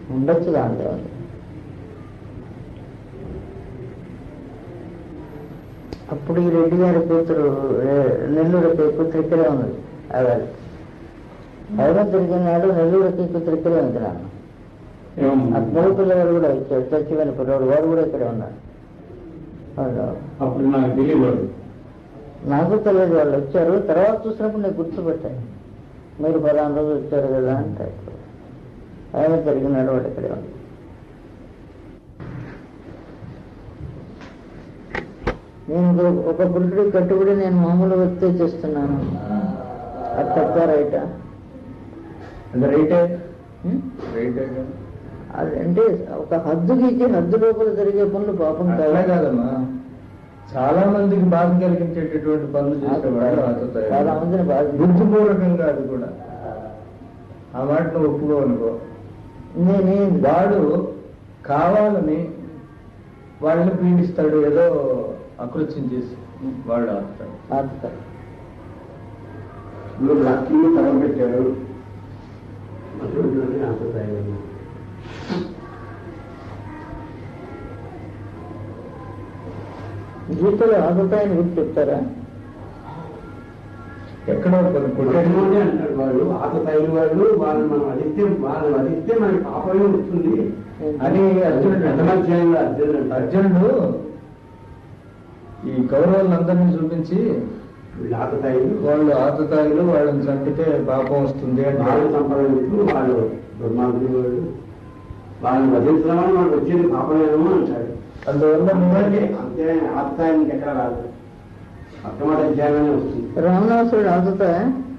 ఉండొచ్చు దాంట్లో ఉంది. అప్పుడు ఈ రెడ్డి గారి కూతురు ఏ- నెల్లూరుకి కూతురు ఇక్కడే ఉన్నది అవ్వాలి ఎవరో తిరిగినాడు నెల్లూరుకి కూతురు ఇక్కడే ఉంది నాన్న ఆ మూడు పిల్లవాడు కూడా వచ్చాడు చచ్చిపోయిన పిల్లవాడు వాడు కూడా ఇక్కడే ఉన్నాడు వాళ్ళు అప్పుడు నాకు తెలియదు నాకు తెలియదు వాళ్ళు వచ్చారు తర్వాత చూసినప్పుడు నేను గుర్తుపెట్టాను మీరు పలానా రోజు వచ్చారు కదా అంటే ఆయన జరిగినాడు వాడు ఇక్కడే ఉంది నేను ఒక- ఒక గుంటుడి కట్టుబడి నేను మామూలు వ్యక్తే చేస్తున్నాను అది తప్ప రైటా అంటే రైటే ఉం? రైటే అది అంటే ఒక హద్దు గీకి హద్దు లోపల జరిగే పనులు పాపం అట్లా కాదమ్మా చాలా మందికి బాధ కలిగించేటటువంటి పనులు చేసేవాళ్ళు ఆతుతాయి. చాలా మందిని బాధ బుద్ధిపూర్వకంగా అది కూడా ఆ మాట నువ్వు ఒప్పుకో అనుకో నేను వాడు కావాలని వాళ్ళని పీడిస్తాడు ఏదో అకృత్యం చేసి వాడు ఆపుతాడు ఆపుతారు ఇప్పుడు లక్కీని తగలబెట్టాడు అటువంటి ఆపుతాయి గీతలు ఆగుతాయని గుర్తు చెప్తారా ఎక్కడో కొన్ని కొట్టేది కొట్టేమోనే అంటాడు వాడు ఆకుతాయిన వాళ్ళు వాళ్ళు మనం అదిస్తే వాళ్ళు అదిస్తే మనకి పాపమే వస్తుంది అని అర్జునుడు అర్థమధ్యాయంలో అర్జునుడు అంటాడు. అర్జునుడు ఈ కౌరవులందరినీ చూపించి వీళ్ళు ఆకుతాయిలు వాళ్ళు ఆతతాయిలు వాళ్ళని చంపితే పాపం వస్తుంది వాళ్ళు అంటే సంపాదించు వాళ్ళు దుర్మార్గులు వాళ్ళు వాళ్ళని వధించడం వల్ల మనకు వచ్చేది పాపమేమో అంటాడు అందువల్ల అంతే నువ్వు అంతే ఆకుతాయికి ఎక్కడ రాదు అర్థమధ్యాయమే వస్తుంది రావణాసురుడు ఆగుతాయా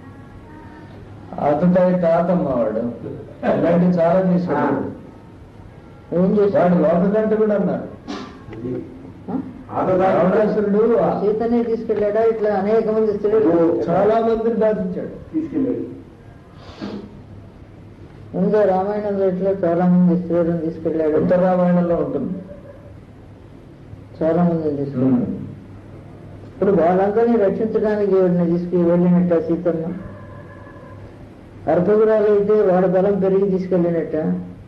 ఆతతాయి తాతమ్మ వాడు ఇలాంటి చాలా చేశాడు ఏం చేశాడు వాడు లోకకంటే కూడా అన్నారు అది ఆ? ఆకుతాయి రావణాసురుడు సీతని తీసుకెళ్ళాడా ఇట్లా అనేక మంది స్త్రీలు చాలా మందిని బాధించాడు తీసుకెళ్ళాడు ముందు రామాయణంలో ఇట్లా చాలా మంది స్త్రీలను తీసుకెళ్ళాడు ఉత్తర రామాయణంలో ఉంటుంది చాలా మందిని తీసుకెళ్ళాడు ఇప్పుడు వాళ్ళందరినీ రక్షించడానికి ఎవరిని తీసుకు వెళ్ళినట్ట సీతమ్మ అర్ధగురాలు అయితే వాడి బలం పెరిగి తీసుకెళ్ళినట్ట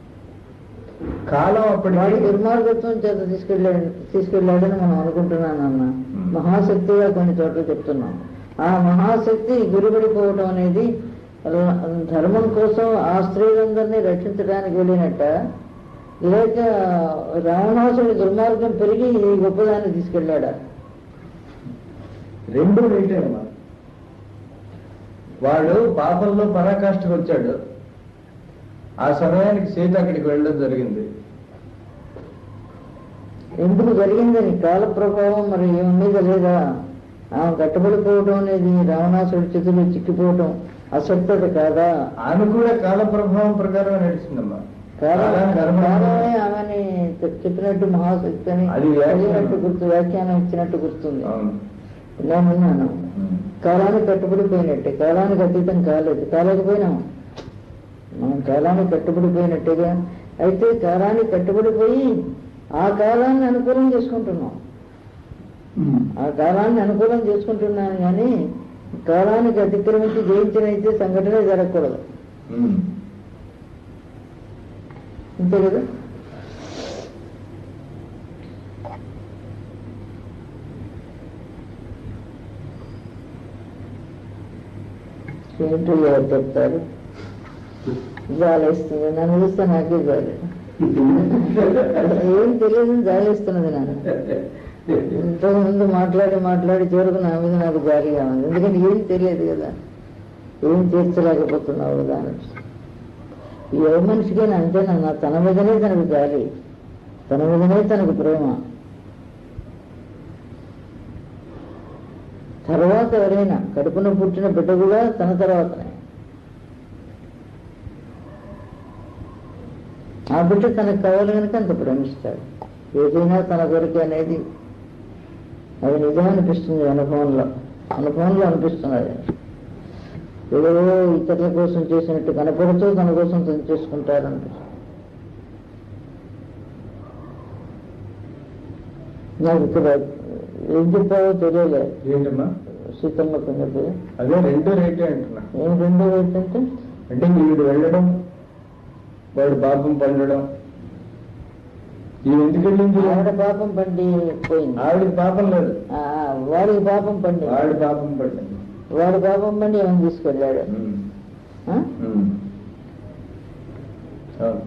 కాలం వాడి అప్పటికి దుర్మార్గత్వం చేత తీసుకెళ్ళాడు తీసుకెళ్ళాడని మనం అనుకుంటున్నాను అన్న మహాశక్తిగా కొన్ని చోట్ల చెప్తున్నాం ఆ మహాశక్తి గురిపడిపోవడం అనేది ర- ధర్మం కోసం ఆ స్త్రీలందరినీ రక్షించడానికి వెళ్ళినట్ట లేక రావణాసుడి దుర్మార్గం పెరిగి ఈ గొప్పదాన్ని తీసుకెళ్ళాడా రెండు రైటే అమ్మా వాడు పాపంలో పరాకాష్ఠకు వచ్చాడు ఆ సమయానికి సీత అక్కడికి వెళ్ళడం జరిగింది ఎందుకు జరిగిందని కాల ప్రభావం మరి ఏమి మీద లేదా ఆమె కట్టబడిపోవడం అనేది రావణాసుడి చేతిలో చిక్కిపోవడం అసక్తత కాదా ఆమె కూడా కాల ప్రభావం ప్రకారం నడిచిందమ్మా కాలం కాలం కర్మ కాలమే ఆమెని చె- చెప్పినట్టు మహాశక్తి అని అది వ్యాఖ్యానం. చదివినట్టు గుర్తు వ్యాఖ్యానం ఇచ్చినట్టు గుర్తుంది అవును నేను విన్నాను కాలానికి కట్టుబడిపోయినట్టే కాలానికి అతీతం కాలేదు కాలేకపోయినాం మనం కాలానికి కట్టుబడిపోయినట్టుగా అయితే కాలానికి కట్టుబడిపోయి ఆ కాలాన్ని అనుకూలం చేసుకుంటున్నాం ఆ కాలాన్ని అనుకూలం చేసుకుంటున్నాను కానీ కాలానికి అతిక్రమించి జయించినైతే సంఘటనే జరగకూడదు ఉమ్. అంతే కదా ఏంటో ఎవరు చెప్తారు జాలేస్తుంది నన్ను చూస్తే నాకే జాలి ఏం తెలియదు జాలేస్తున్నది నన్ను ఇంతకు ముందు మాట్లాడి మాట్లాడి చివరకు నా మీద నాకు జాలిగా ఉంది ఎందుకంటే ఏం తెలియదు కదా ఏం తీర్చలేకపోతున్నావు కదా అని ఏ మనిషికైనా అంతేనన్నా తన మీదనే తనకు జాలి తన మీదనే తనకు ప్రేమ తర్వాత ఎవరైనా కడుపున పుట్టిన బిడ్డ కూడా తన తర్వాతనే ఆ బిడ్డ తనకు కావాలి కనుక అంత ప్రేమిస్తాడు ఏదైనా తన కొరికే అనేది అది నిజం అనిపిస్తుంది అనుభవంలో అనుభవంలో అనిపిస్తున్నది ఏదో ఇతరుల కోసం చేసినట్టు కనపడుతూ తన కోసం తను చేసుకుంటారంట నాకు ఇక్కడ ఏం చెప్పావో తెలియలే ఏంటమ్మా సీతమ్మ కొంచెం అదే రెండు రేటే అంటున్నా ఏం రెండో ఏంటంటే అంటే వీడు వెళ్ళడం వాడి పాపం పండడం ఈమె ఎందుకు వెళ్ళింది ఆవిడ పాపం పండి పోయింది ఆవిడకి పాపం లేదు ఆ, వాడికి పాపం పండి వాడి పాపం పడ్డింది వాడి పాపం పండి ఏమని తీసుకెళ్ళాడు ఉమ్. ఆ? ఉమ్. అవును.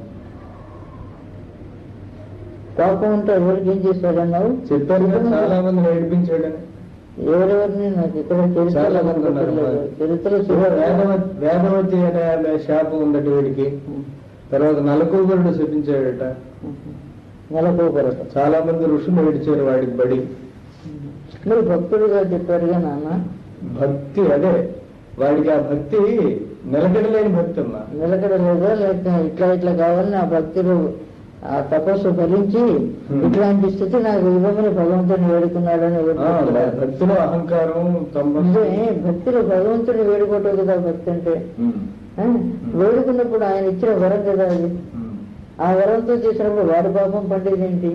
పాపం ఉంటే ఎవరికి ఏం చేశాడన్నావు చెప్పారు కదా చాలా మంది ఏడిపించాడని ఎవరెవరిని నాకు ఇక్కడ చాలా మంది ఉన్నారు. చరిత్ర ఇదిగో వేదవతి వేదవతి అనే ఆమె శాపం ఉందట వీడికి తర్వాత నలకూబరుడు శపించాడట నెలకోపరట చాలా మంది ఋషులు ఏడిచారు వాడికి బడి మీరు భక్తుడిగా చెప్పారుగా నాన్న భక్తి అదే వాడికి ఆ భక్తి నిలకడలేని భక్తి అమ్మా నిలకడలేదా లేక ఇట్లా ఇట్లా కావాలని ఆ భక్తులు ఆ తపస్సు ఫలించి Hmm. ఇట్లాంటి స్థితి నాకు ఇవ్వమని భగవంతుని వేడుకున్నాడని ఆ, వేడుకుంటున్నాడు. భక్తిలో అహంకారం తమ నిజమే భక్తిలో భగవంతుని వేడుకోవటం కదా భక్తి అంటే ఆ? వేడుకున్నప్పుడు ఆయన ఇచ్చిన వరం కదా అది ఆ వరంతో చేసినప్పుడు వాడి పాపం పండేది ఏంటి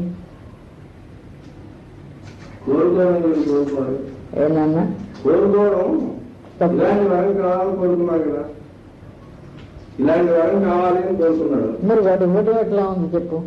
కోరుకోవడం గురించి కోరుకోవాలి ఏనన్నా కోరుకోవడం తప్పు. ఇలాంటి వరం కావాలని కోరుకున్నాడు కదా ఇలాంటి వరం కావాలి అని కోరుకున్నాడు మరి వాడి ఓటు ఎట్లా ఉంది చెప్పు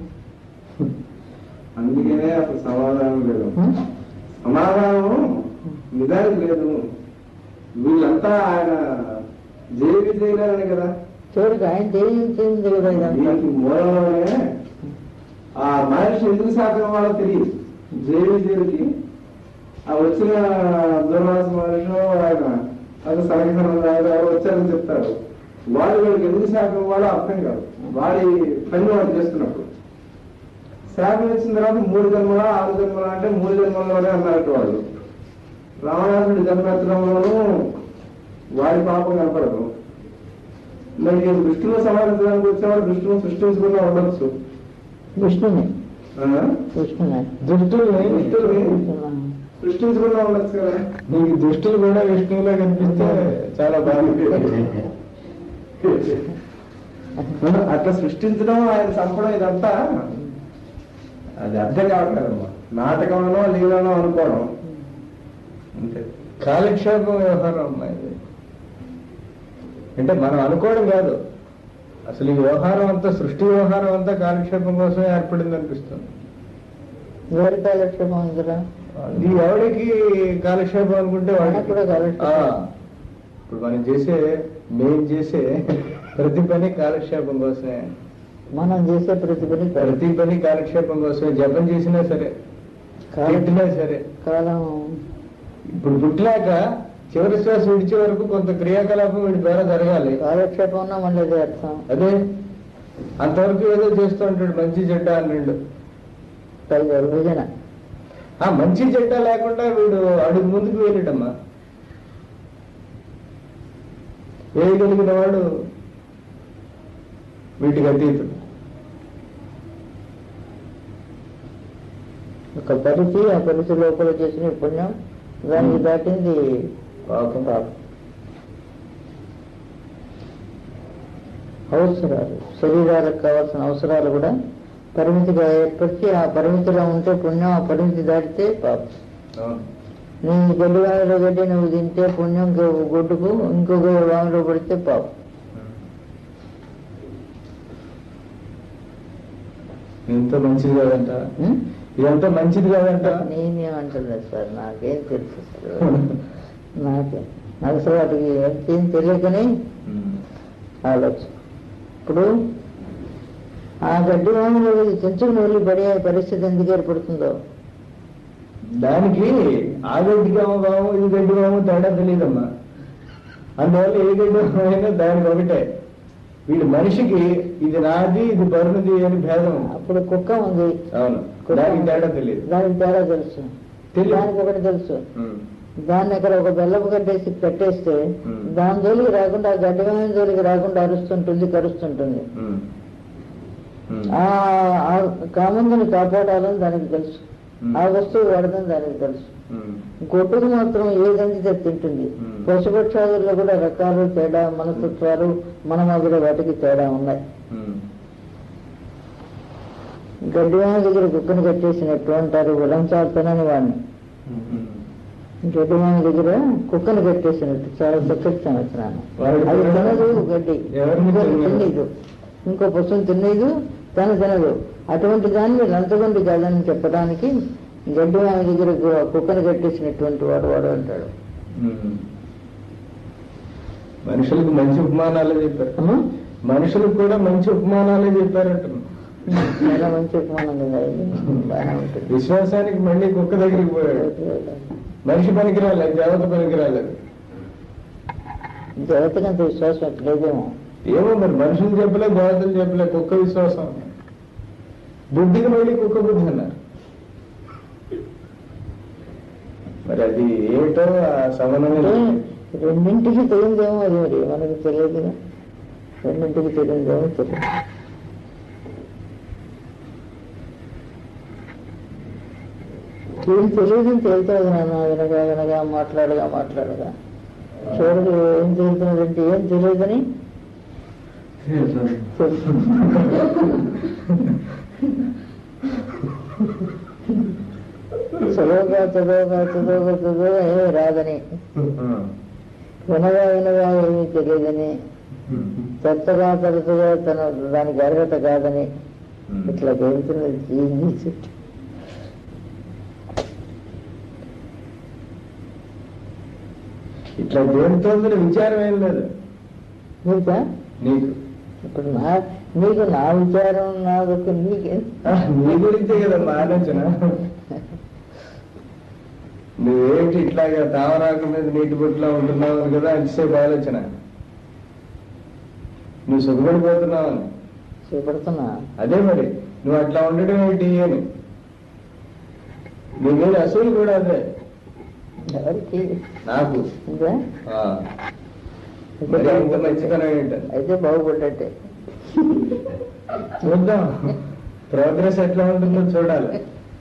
అందుకనే అసలు సమాధానం లేదు ఆ? సమాధానం నిజానికి లేదు వీళ్ళంతా ఆయన జేబీ చేయలేరని కదా చివరికి ఆయన జయించింది కదా ఇదంతా దీనికి మూలంలోనే ఆ మనిషి ఎందుకు శాతం వాళ్ళో తెలియదు జేబీ జేబీకి ఆ వచ్చిన దుర్వాస మనిషి ఆయన అది సంఘటన ఎవరు వచ్చారని చెప్తారు వాడు వీళ్ళకి ఎందుకు శాతం వాడో అర్థం కాదు వాడి పని వాడు చేస్తున్నప్పుడు శాపం ఇచ్చిన తర్వాత మూడు జన్మల ఆరు జన్మల అంటే మూడు జన్మలలోనే అన్నారట వాళ్ళు రావణాసుడి జన్మెత్తడంలోనూ వాడి పాపం కనపడదు మరి నేను విష్ణువు సమాధించడానికి వచ్చేవాడు విష్ణువు సృష్టించకుండా ఉండొచ్చు విష్ణుని ఆ? విష్ణుని దుష్టుల్ని విష్ణువుని సృష్టించకుండా ఉండొచ్చు కదా నీకు దుష్టులు కూడా విష్ణువులో కనిపిస్తే చాలా బాగుంటుంది అట్లా సృష్టించడం ఆయన చంపడం ఇదంతా అది అర్థం కావట్లేదమ్మా నాటకంలో లీలలో అనుకోవడం అంతే కాలక్షేపం వ్యవహారం అమ్మాయి ఇది. అంటే మనం అనుకోవడం కాదు అసలు ఈ వ్యవహారం అంతా సృష్టి వ్యవహారం అంతా కాలక్షేపం కోసం ఏర్పడింది అనిపిస్తుంది ఎవరి కాలక్షేపం ఉందిరా ఇది ఎవరికి కాలక్షేపం అనుకుంటే వాడికి మనకు కూడా కాలక్షేపం. ఆ, ఇప్పుడు మనం చేసే మేం చేసే ప్రతి పని కాలక్షేపం కోసమే మనం చేసే ప్రతి పని కాలం. ప్రతి పని కాలక్షేపం కోసమే జపం చేసినా సరే కాలం తిట్టినా సరే కాలం ఇప్పుడు పుట్టినాక చివరి శ్వాస విడిచే వరకు కొంత క్రియాకలాపం వీడి ద్వారా జరగాలి కాలక్షేపం ఉన్నా మళ్ళీ అదే అర్థం అదే అంతవరకు ఏదో చేస్తూ ఉంటాడు మంచి చెడ్డ అన్నాడు పైగా విభజన ఆ మంచి చెడ్డ లేకుండా వీడు అడుగు ముందుకు వెళ్ళటమ్మా వేయగలిగిన వాడు వీటికి అతీతుడు ఒక పరిధి ఆ పరిధి లోపల చేసిన పుణ్యం దానికి దాటింది పాపం పాపం అవసరాలు శరీరాలకు కావాల్సిన అవసరాలు కూడా పరిమితిగా ఏర్పరిచి ఆ పరిమితిలో ఉంటే పుణ్యం ఆ పరిమితి దాటితే పాపం అవును. నీ గడ్డి వామిలో గడ్డి నువ్వు తింటే పుణ్యం ఇంకో గొడ్డుకు ఇంకొక వామిలో పడితే పాపం ఇంత మంచిది కాదంట ఉం? ఇదంతా మంచిది కాదంట నేనేమంటున్నా సార్ నాకేం తెలుసు అసలు నాకే నాకు అసలు వాటికి ఏం తెలియకనే ఆలోచన ఇప్పుడు ఆ గడ్డి వాములు చెంచుకుని వెళ్ళి పడే పరిస్థితి ఎందుకు ఏర్పడుతుందో దానికి ఆ గడ్డి కాము ఈ గడ్డి కాము తేడా తెలియదమ్మా అందువల్ల ఏ గడ్డి అయినా దానికి ఒకటే వీడు మనిషికి ఇది నాది ఇది పరునిది అని భేదం ఉంది. అప్పుడు కుక్క ఉంది అవును దానికి తేడా తెలియదు దానికి తేడా తెలుసు తెలియదు. దానికి ఒకటి తెలుసు ఉమ్. దాన్ని అక్కడ ఒక బెల్లపు కట్టేసి కట్టేస్తే Hmm. దాని జోలికి రాకుండా ఆ గడ్డి వామి జోలికి రాకుండా అరుస్తుంటుంది కరుస్తుంటుంది ఉమ్. ఉమ్. ఆ ఆ కామందుని కాపాడాలని దానికి తెలుసు Hmm. ఆ వస్తువు వాడదని దానికి తెలుసు ఉమ్. గొడ్డుకు మాత్రం ఏదంటే తింటుంది Hmm. పశుపక్షాదుల్లో కూడా రకాలు తేడా మనస్తత్వాలు మన మధ్య వాటికి తేడా ఉన్నాయి ఉమ్. గడ్డివాన దగ్గర కుక్కను కట్టేసినట్టు అంటారు ఉలంచాల్తానని వాడిని ఉమ్. గడ్డివాన దగ్గర కుక్కను కట్టేసినట్టు చాలా చక్కటి సంవత్సరాన్ని వాడు అది కూడా తినదు గడ్డి ఎవరిని ఇంకొకటి తినదు. తినదు ఇంకో పశువుని తినేదు తను తినదు అటువంటి దాన్ని లంచగొండి కాదని చెప్పడానికి గడ్డి ఆమె దగ్గర గు- కుక్కను కట్టేసినటువంటి వాడు వాడు అంటాడు ఉమ్. మనుషులకు మంచి ఉపమానాలే చెప్పారు అమ్మా? మనుషులకు కూడా మంచి ఉపమానాలే చెప్పారంటున్నాను చాలా మంచి ఉపమానం కదా ఇది. బాగానే ఉంటుంది విశ్వాసానికి మళ్ళీ కుక్క దగ్గరికి పోయాడు మనిషి పనికిరాలేదు దేవత పనికిరాలేదు దేవతకంత విశ్వాసం ఎట్లేదేమో ఏమో మరి మనుషులు చెప్పలే దేవతలు చెప్పలే కుక్క విశ్వాసం బుద్ధికి మళ్ళీ కుక్క బుద్ధి అన్నారు మరి అది ఏమిటో ఆ సమన్వయం అంటే రెండింటికి తెలియదేమో అది మరి మనకు తెలియదు రెండింటికి తెలియదేమో తెలియదు ఏం తెలియదు తేలుతుంది నాన్న వినగా వినగా మాట్లాడగా మాట్లాడగా చూడదు ఏం తెలుతున్నదంటే ఏం తెలియదని తెలుసు. చదువుగా చదువుగా చదువుగా చదువుగా ఏమీ రాదని వినగా వినగా ఏమీ తెలియదని చెత్తగా తరచుగా తన దానికి అర్హత కాదని ఇట్లా జరుగుతున్నది జీవించి చుట్టూ ఇట్లా దేనితోందని విచారం ఏం లేదు నీకా నీకు ఇప్పుడు నా నీకు నా విచారం నాదొక నీకేం ఆ, నీ గురించే కదమ్మా ఆలోచన నువ్వేమిటి ఇట్లాగా తామరాకు మీద నీటి బొట్టులా ఉంటున్నావు అని కదా అంతసేపు ఆలోచన నువ్వు సుఖపడిపోతున్నావు అని చూపెడుతున్నా అదే మరి నువ్వు అట్లా ఉండడం ఏంటి అని నీ మీద అసలు కూడా అదే ఎవరికి నాకు ఇంకా ఆ, మరి అంత మంచితనం ఏంటని అయితే బాగుపడ్డట్టే చూద్దాం ప్రోగ్రెస్ ఎట్లా ఉంటుందో చూడాలి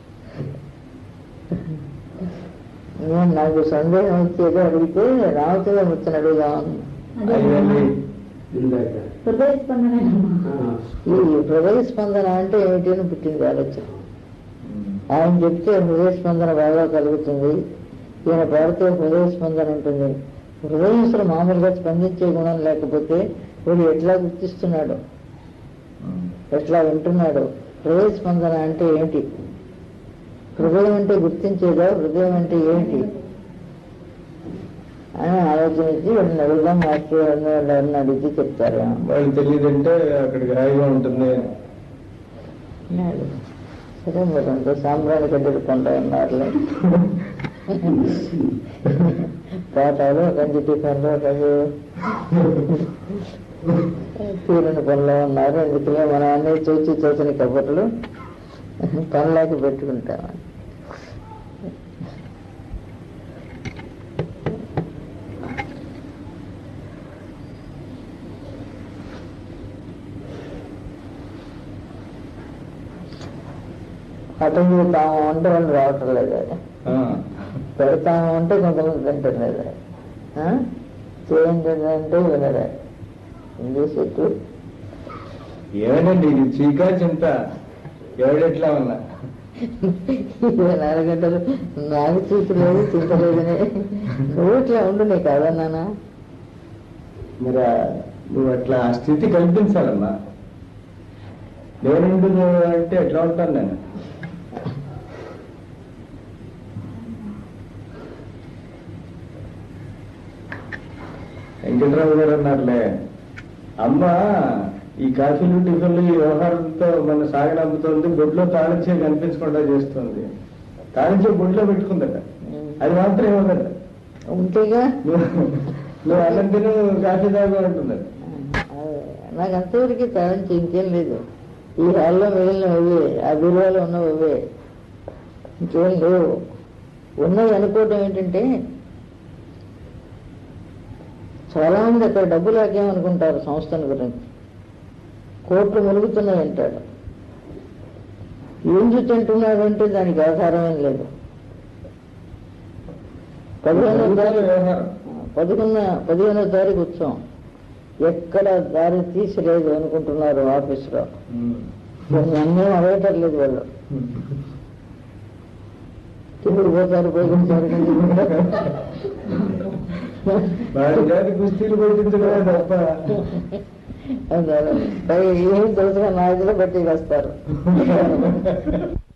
నేను నాకు సందేహం వచ్చేది అడిగితే రామచంద్ర ముచ్చని అడుగుదామని అయ్యండి హృదయ స్పందనేనమ్మా ఈ హృదయ స్పందన అంటే ఏమిటి అని పుట్టింది ఆలోచన ఆయన చెప్తే హృదయ స్పందన బాగా కలుగుతుంది ఈయన పాడితే హృదయ స్పందన ఉంటుంది హృదయం అసలు మామూలుగా స్పందించే గుణం లేకపోతే వీడు ఎట్లా గుర్తిస్తున్నాడు ఎట్లా వింటున్నాడు హృదయ స్పందన అంటే ఏంటి హృదయం అంటే గుర్తించేదా హృదయం అంటే ఏంటి అని ఆలోచించి వాళ్ళని అడుగుదాం మాస్టర్ వాళ్ళని వాళ్ళని అడిగితే చెప్తారు వాళ్ళు తెలియదంటే అక్కడికి హాయిగా ఉంటుంది అని. అన్నాడు. సరే మరి అంత సాంబ్రాణి కడ్డలు కొండ ఉన్నారులే పాఠాలు కంచి టిఫిన్లు కంచి తీరని పనులు ఉన్నారు అందుకనే మనం అన్ని చూచి చూసిన కబుర్లు పనులాకి పెట్టుకుంటాం అటు తాము అంటే వాళ్ళు రావటం లేదు అది. ఆ. పెడతాము అంటే కొంతమంది తింటలేదు చేయండి అంటే వినరా ఏం చేసేట్టు ఏమేనండి ఇది చీకా చింత ఎవడెట్లా ఉన్నా ఇరవై నాలుగు గంటలు నాకు చూసలేదు చింతలేదని నువ్వు ఇట్లా ఉండు నీ కాదన్నానా మరి ఆ- నువ్వు అట్లా ఆ స్థితి కల్పించాలమ్మా నేనుండు నువ్వు అంటే ఎట్లా ఉంటాను నేను వెంకటరావు గారు అన్నారులే అమ్మ ఈ కాఫీలు టిఫిన్లు ఈ వ్యవహారంతో మన సాగనంపుతోంది బొడ్లో తాళించే కనిపించకుండా చేస్తుంది తాళించే బొడ్లో పెట్టుకుందట అది మాత్రం ఏమన్నట ఉంటేగా నువ్వు నువ్వు అన్నం తిను కాఫీ తాగు అంటున్నది నాకు అంతవరకు తలంచి ఇంకేం లేదు ఈ హాల్లో మిగిలిన అవే ఆ బీరువాలో ఉన్నవి అవే ఇంకేం లేవు ఉన్నవి అనుకోవటం ఏంటంటే చాలా మంది అక్కడ డబ్బు లాగేమనుకుంటారు సంస్థల గురించి కోట్లు ములుగుతున్నాయి అంటాడు ఏం చూసి అంటున్నాడు అంటే దానికి ఆధారం ఏం లేదు పదిహేనో తారీఖు వ్యవహారం పదకొండు పదిహేనో తారీఖు ఉత్సవం ఎక్కడ దారి తీసిలేదు అనుకుంటున్నారు ఆఫీసులో అన్నీ అడగటం లేదు వాళ్ళు తిరుగుడు పోతారు పోతారు వారి జాతి కుస్తీలు కొట్టించడమే తప్ప అన్నారు ఏం తెలుసుగా నాయకులు బట్టి వస్తారు